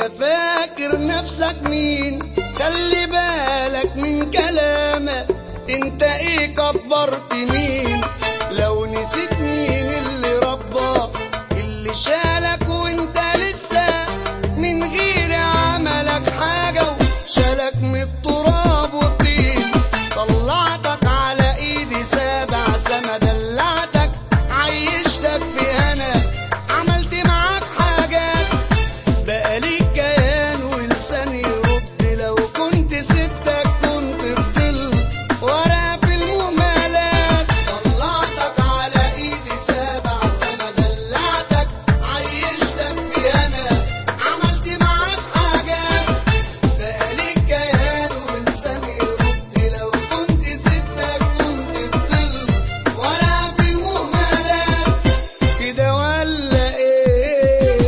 فاكر نفسك مين خلي بالك من كلامك انت ايه كبرت مين لو نسيت مين اللي رباك اللي شالك وانت لسه من غير عملك حاجة وشالك من التراب والطين طلعتك على ايدي سابع سما دلعتك عيشتك في هنا عملت معاك حاجات بقى ليك كيان ولسان يرد لو كنت سبتك كنت فضلت ورا في المهملات طلعتك على ايدي سابع سما دلعتك عيشتك في انا عملت معاك حاجات بقى ليك كيان ولسان يرد لو كنت سبتك كنت فضلت ورا في المهملات كده ولا ايه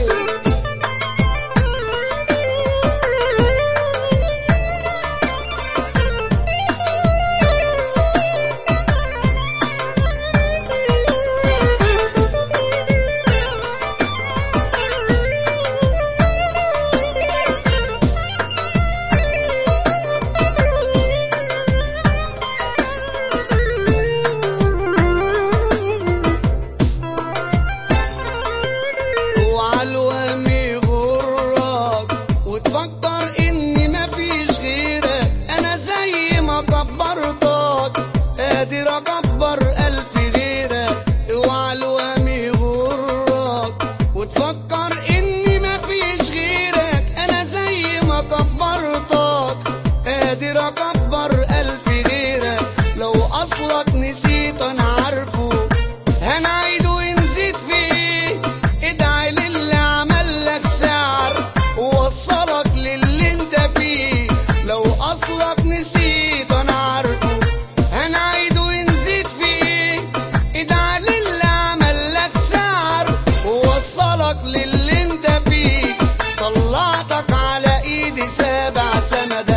وعالوهم يغرك وتفكر اني مفيش غيرك انا زي ما كبرتك قادر اكبر الف غيرك وعالوهم يغرك وتفكر اني مفيش غيرك انا زي ما كبرتك قادر اكبر الف غيرك لو اصلك نسيت انا عارفه هنعيد ونزيد فيه ادعي للي عمل لك سعر ووصلك للي انت فيه لو اصلك نسيت انا عارفه هنعيد ونزيد فيه ادعي للي عمل لك سعر ووصلك للي انت فيه طلعتك على ايدي سابع سما